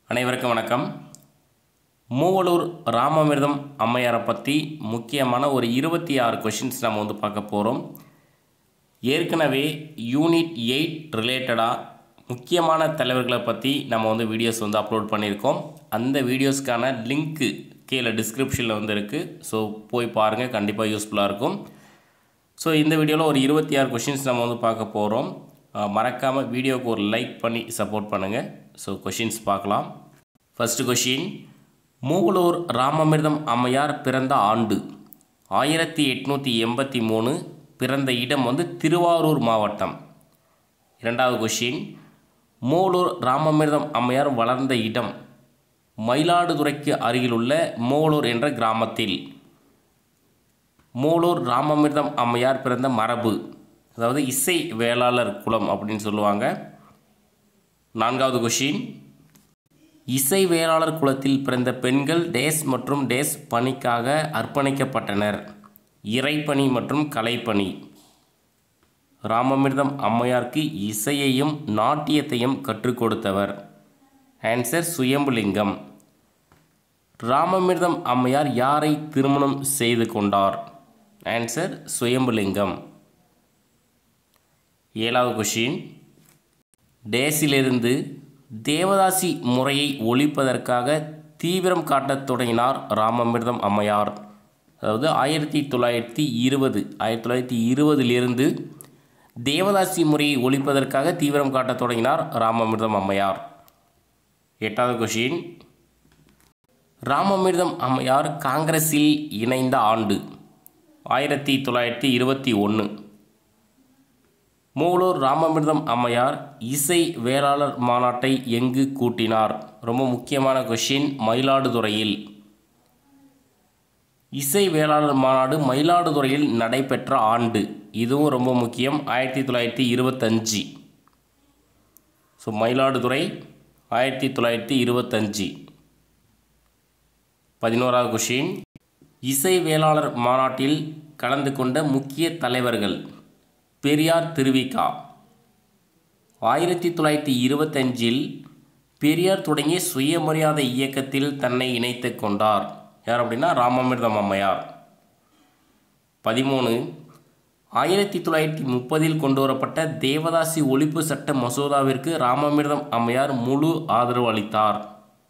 அனைவருக்கும் வணக்கம் மூவலூர் ராமாமிர்தம் அம்மையாரை பற்றி முக்கியமான ஒரு இருபத்தி ஆறு கொஷின்ஸ் நம்ம வந்து பார்க்க போகிறோம் ஏற்கனவே யூனிட் எயிட் ரிலேட்டடாக முக்கியமான தலைவர்களை பற்றி நம்ம வந்து வீடியோஸ் வந்து அப்லோட் பண்ணியிருக்கோம் அந்த வீடியோஸ்க்கான லிங்க்கு கீழே டிஸ்கிரிப்ஷனில் வந்து இருக்குது ஸோ போய் பாருங்கள் கண்டிப்பாக யூஸ்ஃபுல்லாக இருக்கும் ஸோ இந்த வீடியோவில் ஒரு இருபத்தி ஆறு கொஷின்ஸ் நம்ம வந்து பார்க்க போகிறோம் மறக்காமல் வீடியோவுக்கு ஒரு லைக் பண்ணி சப்போர்ட் பண்ணுங்கள் ஸோ கொஷின்ஸ் பார்க்கலாம் ஃபஸ்ட்டு கொஷின் மூவலூர் ராமமிர்தம் அம்மையார் பிறந்த ஆண்டு ஆயிரத்தி எட்நூற்றி எண்பத்தி மூணு பிறந்த இடம் வந்து திருவாரூர் மாவட்டம் இரண்டாவது கொஷின் மூவலூர் ராமமிர்தம் அம்மையார் வளர்ந்த இடம் மயிலாடுதுறைக்கு அருகிலுள்ள மூவலூர் என்ற கிராமத்தில் மூலூர் ராமமிர்தம் அம்மையார் பிறந்த மரபு அதாவது இசை வேளாளர் குலம் அப்படின்னு சொல்லுவாங்க நான்காவது கொஷின் இசை வேளாளர் குலத்தில் பிறந்த பெண்கள் டேஸ் மற்றும் டேஸ் பணிக்காக அர்ப்பணிக்கப்பட்டனர் இறைப்பணி மற்றும் கலைப்பணி ராமமிர்தம் அம்மையாருக்கு இசையையும் நாட்டியத்தையும் கற்றுக் கொடுத்தவர் ஆன்சர் சுயம்புலிங்கம் ராமமிர்தம் அம்மையார் யாரை திருமணம் செய்து கொண்டார் ஆன்சர் சுயம்புலிங்கம் ஏழாவது கொஷின் டேஸிலிருந்து தேவதாசி முறையை ஒழிப்பதற்காக தீவிரம் காட்டத் தொடங்கினார் ராமமிர்தம் அம்மையார் அதாவது ஆயிரத்தி தொள்ளாயிரத்தி இருபது ஆயிரத்தி தொள்ளாயிரத்தி இருபதிலிருந்து தேவதாசி முறையை ஒழிப்பதற்காக தீவிரம் காட்டத் தொடங்கினார் ராமமிர்தம் அம்மையார் எட்டாவது கொஷின் ராமமிர்தம் அம்மையார் காங்கிரஸில் இணைந்த ஆண்டு ஆயிரத்தி தொள்ளாயிரத்தி இருபத்தி ஒன்று மூலூர் ராமமிர்தம் அம்மையார் இசை வேளாளர் மாநாட்டை எங்கு கூட்டினார் ரொம்ப முக்கியமான கொஷின் மயிலாடுதுறையில் இசை வேளாளர் மாநாடு மயிலாடுதுறையில் நடைபெற்ற ஆண்டு இதுவும் ரொம்ப முக்கியம் ஆயிரத்தி தொள்ளாயிரத்தி இருபத்தஞ்சி ஸோ மயிலாடுதுறை ஆயிரத்தி தொள்ளாயிரத்தி இருபத்தஞ்சி பதினோராவது கொஷின் இசை வேளாளர் மாநாட்டில் கலந்து கொண்ட முக்கிய தலைவர்கள் பெரியார் திருவிகா ஆயிரத்தி தொள்ளாயிரத்தி இருபத்தஞ்சில் பெரியார் தொடங்கிய சுயமரியாதை இயக்கத்தில் தன்னை இணைத்து கொண்டார் யார் அப்படின்னா ராமமிர்தம் அம்மையார் பதிமூணு ஆயிரத்தி தொள்ளாயிரத்தி முப்பதில் கொண்டு வரப்பட்ட தேவதாசி ஒழிப்பு சட்ட மசோதாவிற்கு ராமமிர்தம் அம்மையார் முழு ஆதரவு அளித்தார்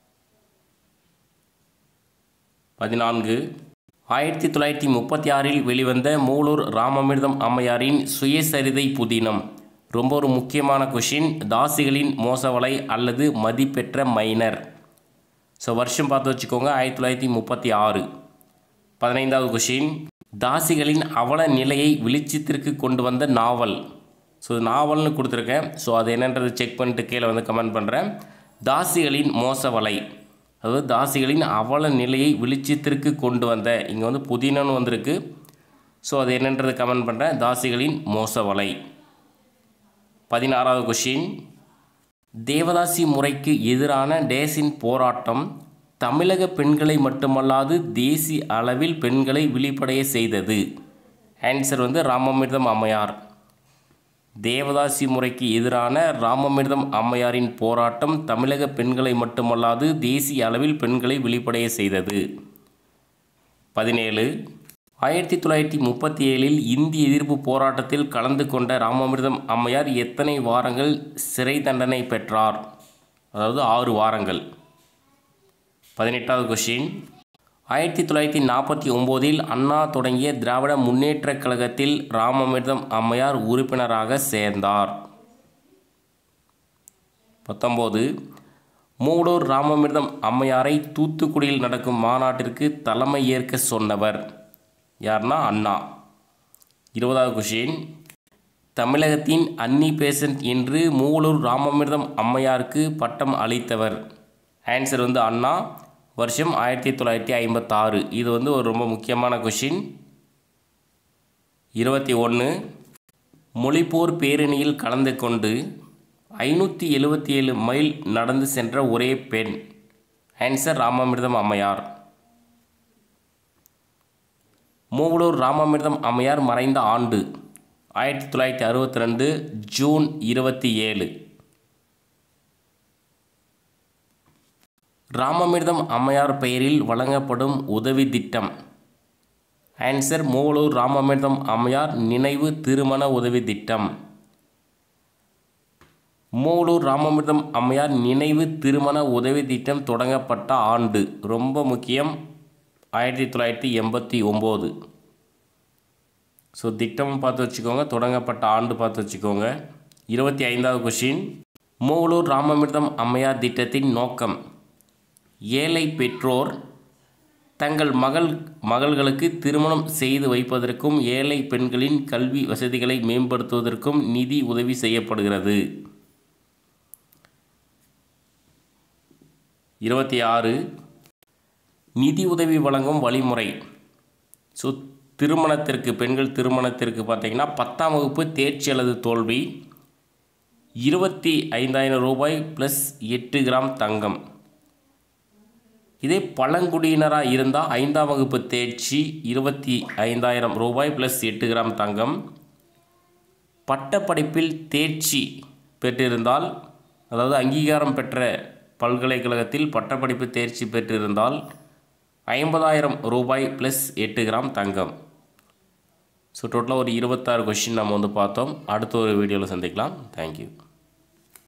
பதினான்கு ஆயிரத்தி தொள்ளாயிரத்தி முப்பத்தி ஆறில் வெளிவந்த மூலூர் ராமமிர்தம் அம்மையாரின் சுயசரிதை புதினம் ரொம்ப ஒரு முக்கியமான கொஷின் தாசிகளின் மோசவலை அல்லது மதிப்பெற்ற மைனர் ஸோ வருஷம் பார்த்து வச்சுக்கோங்க ஆயிரத்தி தொள்ளாயிரத்தி முப்பத்தி ஆறு பதினைந்தாவது கொஷின் தாசிகளின் அவல நிலையை வெளிச்சத்திற்கு கொண்டு வந்த நாவல் ஸோ நாவல்னு கொடுத்துருக்கேன் ஸோ அது என்னன்றது செக் பண்ணிட்டு கீழே வந்து கமெண்ட் பண்ணுறேன் தாசிகளின் மோசவலை அதாவது தாசிகளின் அவல நிலையை வெளிச்சத்திற்கு கொண்டு வந்த இங்கே வந்து புதினன்னு வந்திருக்கு ஸோ அது என்னன்றது கமெண்ட் பண்ணுறேன் தாசிகளின் மோசவலை பதினாறாவது கொஷின் தேவதாசி முறைக்கு எதிரான டேஸின் போராட்டம் தமிழக பெண்களை மட்டுமல்லாது தேசிய அளவில் பெண்களை விழிப்படைய செய்தது ஆன்சர் வந்து ராமமிர்தம் அம்மையார் தேவதாசி முறைக்கு எதிரான ராமமிர்தம் அம்மையாரின் போராட்டம் தமிழக பெண்களை மட்டுமல்லாது தேசிய அளவில் பெண்களை விழிப்படைய செய்தது பதினேழு ஆயிரத்தி தொள்ளாயிரத்தி முப்பத்தி ஏழில் இந்தி எதிர்ப்பு போராட்டத்தில் கலந்து கொண்ட ராமமிர்தம் அம்மையார் எத்தனை வாரங்கள் சிறை தண்டனை பெற்றார் அதாவது ஆறு வாரங்கள் பதினெட்டாவது கொஷின் ஆயிரத்தி தொள்ளாயிரத்தி நாற்பத்தி ஒம்போதில் அண்ணா தொடங்கிய திராவிட முன்னேற்றக் கழகத்தில் ராமமிர்தம் அம்மையார் உறுப்பினராக சேர்ந்தார் பத்தொம்போது மூடூர் ராமமிர்தம் அம்மையாரை தூத்துக்குடியில் நடக்கும் மாநாட்டிற்கு தலைமை ஏற்க சொன்னவர் யார்னா அண்ணா இருபதாவது கொஷின் தமிழகத்தின் அன்னி பேசன்ட் என்று மூவலூர் ராமமிர்தம் அம்மையாருக்கு பட்டம் அளித்தவர் ஆன்சர் வந்து அண்ணா வருஷம் ஆயிரத்தி தொள்ளாயிரத்தி ஐம்பத்தாறு இது வந்து ஒரு ரொம்ப முக்கியமான கொஷின் இருபத்தி ஒன்று மொழிப்போர் பேரணியில் கலந்து கொண்டு ஐநூற்றி எழுபத்தி ஏழு மைல் நடந்து சென்ற ஒரே பெண் ஆன்சர் ராமமிர்தம் அம்மையார் மூவலூர் ராமமிர்தம் அம்மையார் மறைந்த ஆண்டு ஆயிரத்தி தொள்ளாயிரத்தி அறுபத்தி ரெண்டு ஜூன் இருபத்தி ஏழு ராமமிர்தம் அம்மையார் பெயரில் வழங்கப்படும் உதவி திட்டம் ஆன்சர் மூவலூர் ராமமிர்தம் அம்மையார் நினைவு திருமண உதவி திட்டம் மூவலூர் ராமமிர்தம் அம்மையார் நினைவு திருமண உதவி திட்டம் தொடங்கப்பட்ட ஆண்டு ரொம்ப முக்கியம் ஆயிரத்தி தொள்ளாயிரத்தி எண்பத்தி ஒம்பது ஸோ திட்டம் பார்த்து வச்சுக்கோங்க தொடங்கப்பட்ட ஆண்டு பார்த்து வச்சுக்கோங்க இருபத்தி ஐந்தாவது கொஷின் மூவலூர் ராமமிர்தம் அம்மையார் திட்டத்தின் நோக்கம் ஏழை பெற்றோர் தங்கள் மகள் மகள்களுக்கு திருமணம் செய்து வைப்பதற்கும் ஏழை பெண்களின் கல்வி வசதிகளை மேம்படுத்துவதற்கும் நிதி உதவி செய்யப்படுகிறது இருபத்தி ஆறு நிதி உதவி வழங்கும் வழிமுறை ஸோ திருமணத்திற்கு பெண்கள் திருமணத்திற்கு பார்த்தீங்கன்னா பத்தாம் வகுப்பு தேர்ச்சி அல்லது தோல்வி இருபத்தி ஐந்தாயிரம் ரூபாய் ப்ளஸ் எட்டு கிராம் தங்கம் இதே பழங்குடியினராக இருந்தால் ஐந்தாம் வகுப்பு தேர்ச்சி இருபத்தி ஐந்தாயிரம் ரூபாய் ப்ளஸ் எட்டு கிராம் தங்கம் பட்டப்படிப்பில் தேர்ச்சி பெற்றிருந்தால் அதாவது அங்கீகாரம் பெற்ற பல்கலைக்கழகத்தில் பட்டப்படிப்பு தேர்ச்சி பெற்றிருந்தால் ஐம்பதாயிரம் ரூபாய் ப்ளஸ் எட்டு கிராம் தங்கம் ஸோ டோட்டலாக ஒரு இருபத்தாறு கொஷின் நம்ம வந்து பார்த்தோம் அடுத்த ஒரு வீடியோவில் சந்திக்கலாம் தேங்க்யூ